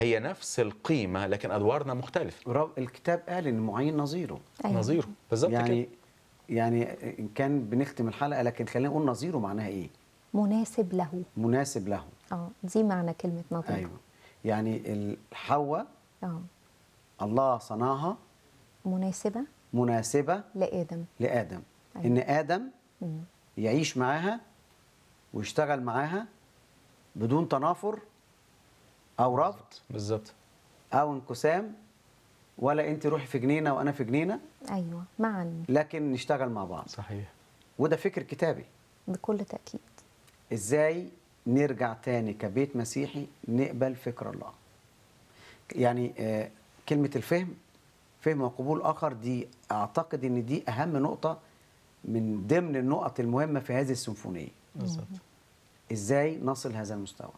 هي نفس القيمه لكن ادوارنا مختلفه رب الكتاب قال ان معين نظيره أيوة. نظيره بالظبط يعني كده يعني ان كان بنختم الحلقه لكن خلينا نقول نظيره معناها ايه مناسب له مناسب له اه دي معنى كلمة نظير ايوه يعني الحواء اه الله صنعها مناسبة مناسبه لآدم لادم أيوة. ان ادم مم. يعيش معاها ويشتغل معاها بدون تنافر او رفض بالظبط او انقسام ولا انت روحي في جنينه وانا في جنينه أيوة معا لكن نشتغل مع بعض صحيح وده فكر كتابي بكل تأكيد ازاي نرجع تاني كبيت مسيحي نقبل فكر الله يعني آه، كلمة الفهم فهم وقبول آخر دي أعتقد إن دي أهم نقطة من ضمن النقط المهمة في هذه السيمفونية بالظبط إزاي نصل هذا المستوى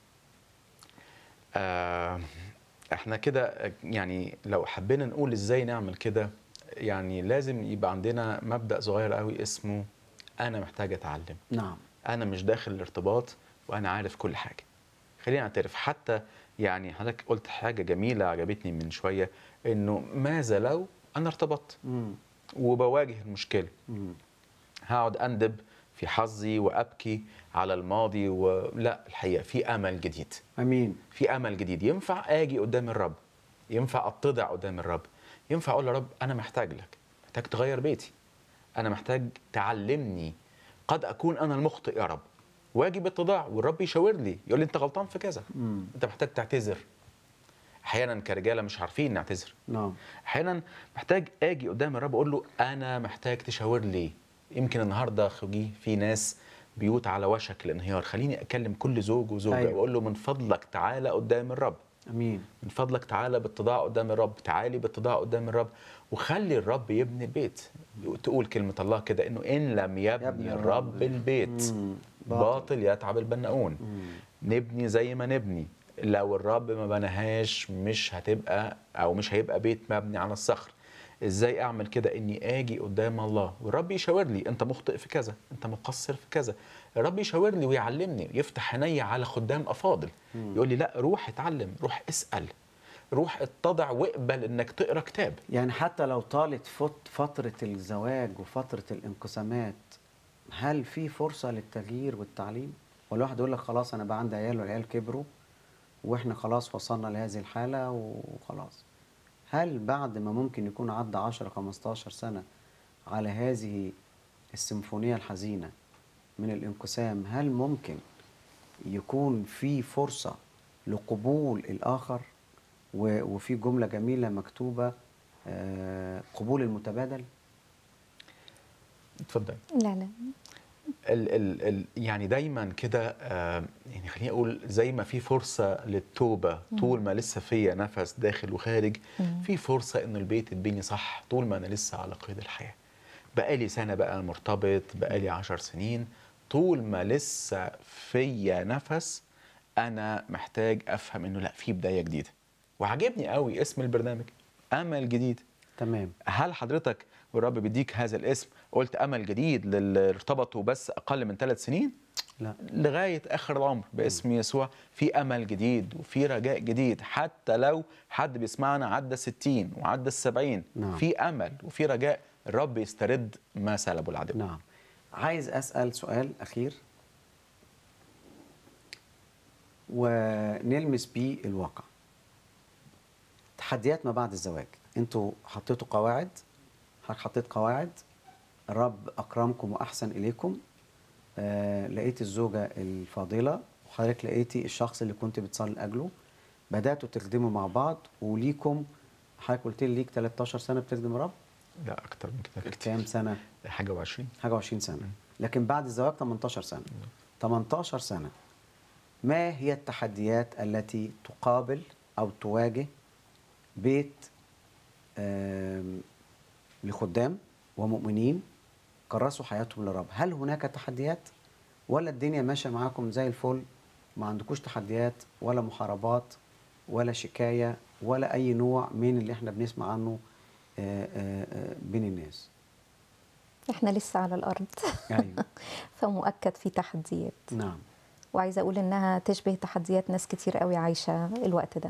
آه احنا كده يعني لو حبينا نقول ازاي نعمل كده يعني لازم يبقى عندنا مبدأ صغير قوي اسمه انا محتاج اتعلم نعم انا مش داخل الارتباط وانا عارف كل حاجه خلينا نعترف حتى يعني حضرتك قلت حاجه جميله عجبتني من شويه انه ماذا لو انا ارتبطت مم. وبواجه المشكله مم. هقعد اندب في حظي وابكي على الماضي ولا الحقيقه في امل جديد أمين في امل جديد ينفع اجي قدام الرب ينفع اتضع قدام الرب ينفع اقول يا رب انا محتاج لك محتاج تغير بيتي انا محتاج تعلمني قد اكون انا المخطئ يا رب واجي باتضاع والرب يشاور لي يقول لي انت غلطان في كذا مم. انت محتاج تعتذر احيانا كرجاله مش عارفين نعتذر نعم احيانا محتاج اجي قدام الرب اقول له انا محتاج تشاور لي يمكن النهارده خوجي في ناس بيوت على وشك الانهيار خليني اكلم كل زوج وزوجه أيوة. أيوة. واقول له من فضلك تعالى قدام الرب أمين من فضلك تعالى باتضاع قدام الرب تعالي باتضاع قدام الرب وخلي الرب يبني البيت تقول كلمة الله كده إنه إن لم يبني, يبني الرب الرب البيت مم. باطل يتعب البناؤون مم. نبني زي ما نبني لو الرب ما بناهاش مش هتبقى او مش هيبقى بيت مبني على الصخر ازاي اعمل كده اني اجي قدام الله والرب يشاور لي انت مخطئ في كذا انت مقصر في كذا الرب يشاور لي ويعلمني يفتح عيني على خدام افاضل يقول لي لا روح اتعلم روح اسال روح اتضع واقبل انك تقرا كتاب يعني حتى لو طالت فت- فترة الزواج وفترة الانقسامات هل في فرصة للتغيير والتعليم؟ ولا واحد يقول لك خلاص أنا بقى عندي عيال والعيال كبروا وإحنا خلاص وصلنا لهذه الحالة وخلاص هل بعد ما ممكن يكون عدى 10 15 سنة على هذه السيمفونية الحزينة من الانقسام هل ممكن يكون في فرصة لقبول الآخر و- وفي جملة جميلة مكتوبة آه، قبول المتبادل اتفضل لا لا ال ال ال يعني دايما كده آه، يعني خليني اقول زي ما في فرصه للتوبه طول ما لسه فيا نفس داخل وخارج في فرصه انه البيت يتبني صح طول ما انا لسه على قيد الحياه بقالي سنه بقى مرتبط بقالي عشر سنين طول ما لسه فيا نفس انا محتاج افهم انه لا في بدايه جديده وعجبني قوي اسم البرنامج امل جديد تمام هل حضرتك والرب بيديك هذا الاسم قلت امل جديد للي ارتبطوا بس اقل من ثلاث سنين لا لغايه اخر العمر باسم يسوع في امل جديد وفي رجاء جديد حتى لو حد بيسمعنا عدى 60 وعدى السبعين نعم. في امل وفي رجاء الرب يسترد ما سلبه العدو نعم عايز أسأل سؤال أخير ونلمس بيه الواقع تحديات ما بعد الزواج انتوا حطيتوا قواعد حضرتك حطيت قواعد الرب أكرمكم وأحسن إليكم آه لقيت الزوجة الفاضلة وحضرتك لقيتي الشخص اللي كنت بتصلي لأجله بدأتوا تخدموا مع بعض وليكم حضرتك قلت لي ليك 13 سنة بتخدم الرب لا اكتر من كده بكتير كام سنة؟ حاجه وعشرين حاجه 20 سنه لكن بعد الزواج 18 سنه 18 سنه ما هي التحديات التي تقابل او تواجه بيت آم، لخدام ومؤمنين كرسوا حياتهم للرب هل هناك تحديات ولا الدنيا ماشيه معاكم زي الفل ما عندكوش تحديات ولا محاربات ولا شكايه ولا اي نوع من اللي احنا بنسمع عنه آه، آه، آه، بين الناس احنا لسه على الارض ايوه فمؤكد في تحديات نعم وعايزه اقول انها تشبه تحديات ناس كتير قوي عايشه الوقت ده